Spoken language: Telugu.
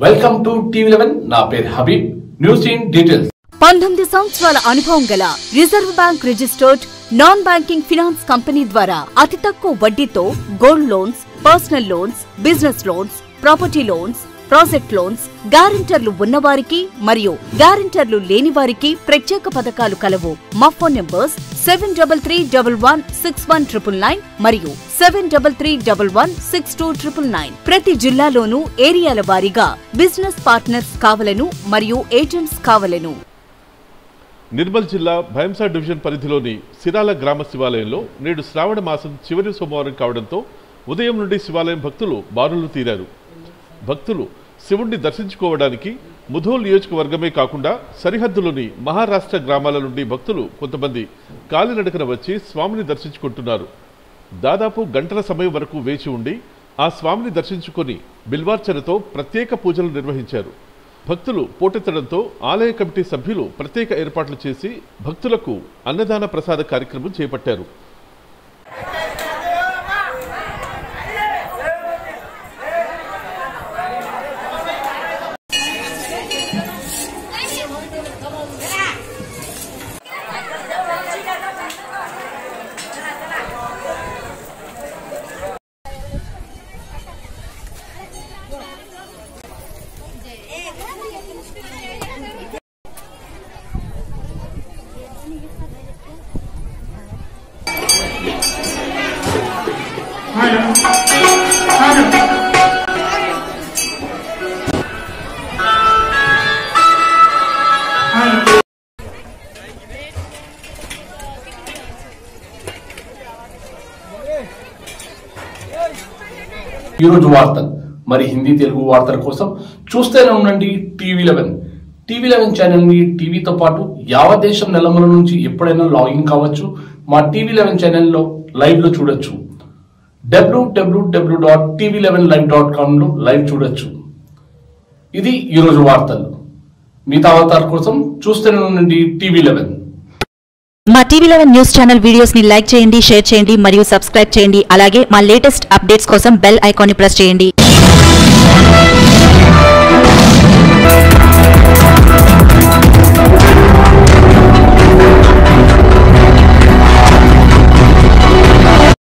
వెల్కమ్ టు టీవీ లెవెన్ నా పేరు హబీబ్ న్యూస్ ఇన్ డీటెయిల్స్ పంతొమ్మిది సంవత్సరాల అనుభవం గల reserve bank registered non banking finance company ద్వారా అతి తక్కువ వడ్డీతో gold loans personal loans business loans property loans project loans గ్యారెంటర్లు ఉన్నవారికి మరియు గ్యారెంటర్లు లేని వారికి ప్రత్యేక పథకాలు కలవు మా phone numbers seven double three double one six one triple nine మరియు seven double three double one six two triple nine ప్రతి జిల్లాలోనూ ఏరియాల వారీగా బిజినెస్ పార్ట్నర్స్ కావలను మరియు ఏజెంట్స్ కావలను నిర్మల్ జిల్లా భయంసా డివిజన్ పరిధిలోని సిరాల గ్రామ శివాలయంలో నేడు శ్రావణ మాసం చివరి సోమవారం కావడంతో ఉదయం నుండి శివాలయం భక్తులు బారులు తీరారు భక్తులు శివుణ్ణి దర్శించుకోవడానికి ముధోల్ నియోజకవర్గమే కాకుండా సరిహద్దులోని మహారాష్ట్ర గ్రామాల నుండి భక్తులు కొంతమంది కాలినడకన వచ్చి స్వామిని దర్శించుకుంటున్నారు దాదాపు గంటల సమయం వరకు వేచి ఉండి ఆ స్వామిని దర్శించుకొని బిల్వార్చనతో ప్రత్యేక పూజలు నిర్వహించారు భక్తులు పోటెత్తడంతో ఆలయ కమిటీ సభ్యులు ప్రత్యేక ఏర్పాట్లు చేసి భక్తులకు అన్నదాన ప్రసాద కార్యక్రమం చేపట్టారు ఈరోజు వార్తలు మరి హిందీ తెలుగు వార్తల కోసం చూస్తూనే ఉండండి TV eleven TV eleven channel ని టీవీతో పాటు యావత్ దేశం నెలమల నుంచి ఎప్పుడైనా లాగిన్ కావచ్చు మా టీవీ లెవెన్ ఛానల్లో లైవ్ లో చూడొచ్చు W W W dot TV eleven live dot com లో లైవ్ చూడొచ్చు ఇది ఈరోజు వార్తలు మిగతా వార్తల కోసం చూస్తూనే ఉండండి టీవీ లెవెన్ మా TV eleven news channel videos ని లైక్ చేయండి షేర్ చేయండి మరియు సబ్స్క్రైబ్ చేయండి అలాగే మా లేటెస్ట్ అప్డేట్స్ కోసం బెల్ ఐకాన్ ని ప్రెస్ చేయండి